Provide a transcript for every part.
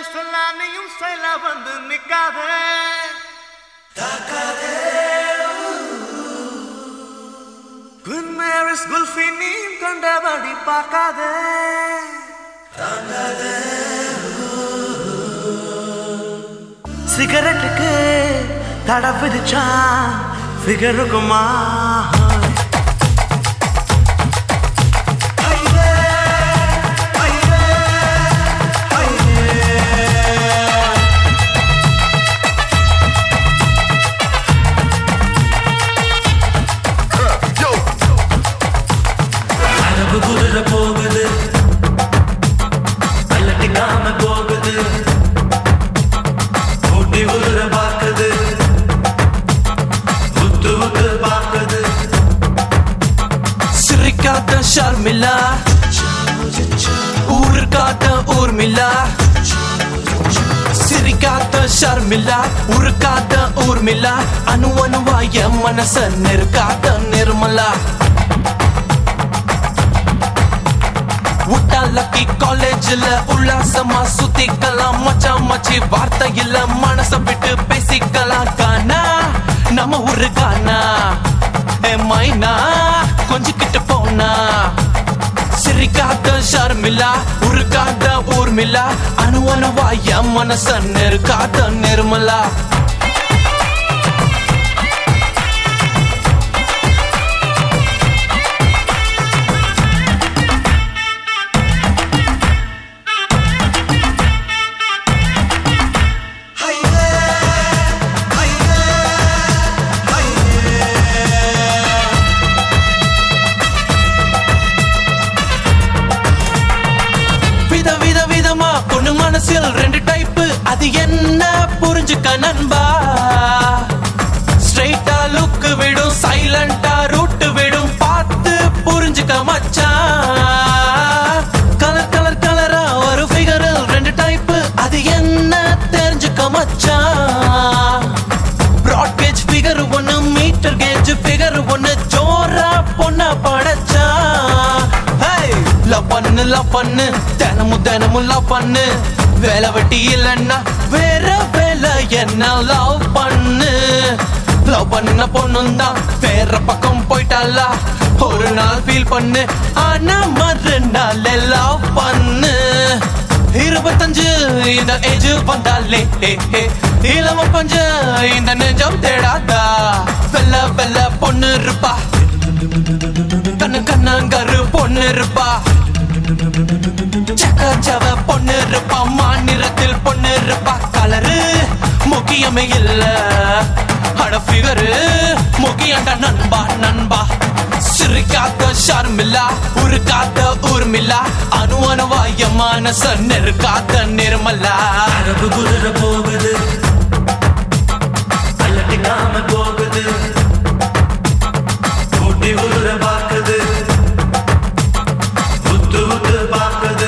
லிஸ்டெல்லாம் நீயும் ஸ்டைலா வந்து நிக்காதே குட் மேரிஸ் குல்ஃபி நீயும் கண்டபடி பார்க்காதே சிகரெட்டுக்கு தடை விதிச்சான் ஃபிகருக்குமா அரபு குதிரை போகுது பல்லட்டிக்காம போகுது ஊட்டி குதிரை பார்க்குது உத்து உத்து பார்க்குது சிரிக்காத ஷர்மிளா ஊருக்காத ஊர்மிளா சிரிக்காத ஷர்மிளா ஊருக்காத ஊர்மிளா அணு அணுவாய மனச நெருக்காத நிர்மலா உட்டாலக்கி காலேஜ்ல உல்லாசமா சுத்திக்கலாம் மச்சான் மச்சி வார்த்தையில மனச விட்டு பேசிக்கலாம் கானா நம்ம ஊரு கானா ஏ மைனா கொஞ்சிக்கிட்டு போனா சிரிக்காத ஷர்மிளா உருக்காத ஊர்மிளா அணு அணுவாய மனச நெருக்காத நிர்மலா வித வித விதமா பொண்ணு மனசில் ரெண்டு டைப்பு அது என்ன புரிஞ்சுக்க நண்பா ஸ்ட்ரைட்டா லுக் விடும் சைலண்டா ரூட் விடும் பார்த்து புரிஞ்சுக்க மச்சான் கலர் கலர் கலரா ஒரு ஃபிகரில் ரெண்டு டைப்பு அது என்ன தெரிஞ்சுக்க மச்சான் ப்ராட் கேஜ் ஃபிகர் ஒன்னு மீட்டர் கேஜ் ஃபிகர் ஒன்னு ஜோரா பொண்ண படைச்சா லவ் பண்ணு லவ் பண்ணு தினமும் தினமும் லவ் பண்ணு வேலை வெட்டி இல்லைன்னா வேற வேலை என்ன லவ் பண்ணு லவ் பண்ண பொண்ணும் தான் வேற பக்கம் போயிட்டாலா ஒரு நாள் ஃபீல் பண்ணு ஆனா மறுநாள் லவ் பண்ணு இருபத்தஞ்சு இந்த ஏஜ் வந்தாலே ஹே, ஹே. இளம பஞ்சு இந்த நெஞ்சம் தேடாதா வெள்ள வெள்ள பொண்ணு இருப்பா கண்ணு கண்ணாங்கரு பொண்ணு இருப்பா சக்க சவ பொண்ணு இருப்பா மாநிலத்தில் பொண்ணு இருப்பா கலரு முக்கியமே இல்ல அட ஃபிகரு முக்கியண்டா நண்பா நண்பா சிரிக்காத ஷர்மில்லா உருக்காத ஊர்மில்லா அணு அணுவாய மனச நெருக்காத நிர்மலா அரபு குதிரை போகுது பல்லட்டிக்காம போகுது ஊட்டி குதிரை பார்க்குது உத்து உத்து பார்க்குது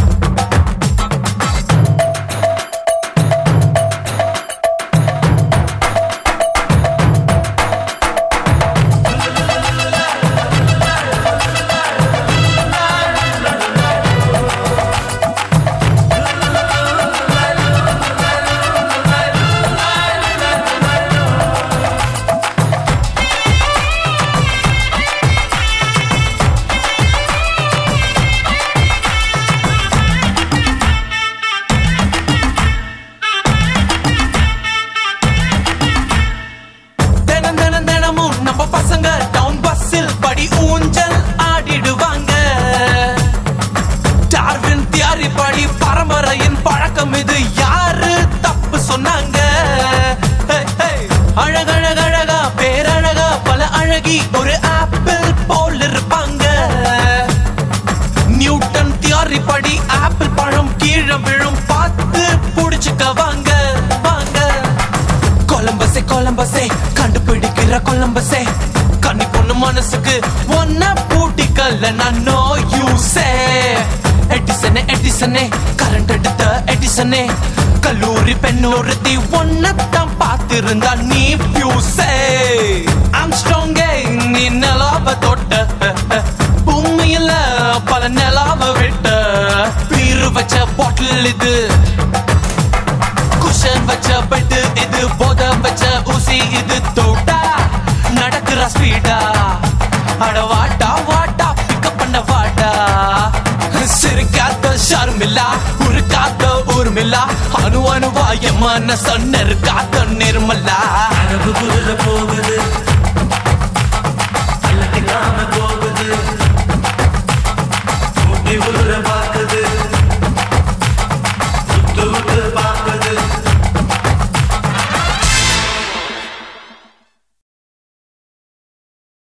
தினம் தினம் தினமும் நம்ம பசங்க டவுன் பஸ்ஸில் படி ஊஞ்சல் ஆடிடுவாங்க டார்வின் தியாரி படி பரம்பரையின் பழக்கம் இது யாரு தப்பு சொன்னாங்க ஹே, ஹே. அழகழகழகா பேரழகா பல அழகி ஒரு ஆப்பிள் போல் இருப்பாங்க நியூட்டன் தியாரி படி ஆப்பிள் பழம் கீழே விழும் பார்த்து புடிச்சுக்க வாங்க வாங்க கொலம்பஸே கொலம்பஸே கண்டுபிடிக்கிற கொலம்பஸே கண்ணி பொண்ணு மனசுக்கு ஒன்ன பூட்டிக்கல்ல நான் நோ யூஸே எடிசனே எடிசனே கரண்ட் எடுத்த எடிசனே கல்லூரி பெண் ஒருத்தி ஒன்னத்தான் பார்த்திருந்தா நீ பியூஸே ஆம் ஸ்ட்ராங்கே நீ நிலாவ தொட்ட பூமியில பல நிலாவ விட்ட பீரு வச்ச பாட்டில் இது போறா ஸ்பீடா அட வாட்டா வாட்டா பிக்கப் பண்ண வாட்டா சிரிக்காத ஷர்மில்லா உருக்காத ஊர்மில்லா அணு அணுவா என் மனச நெருக்காத நிர்மலா அரபு குதிரை போகுது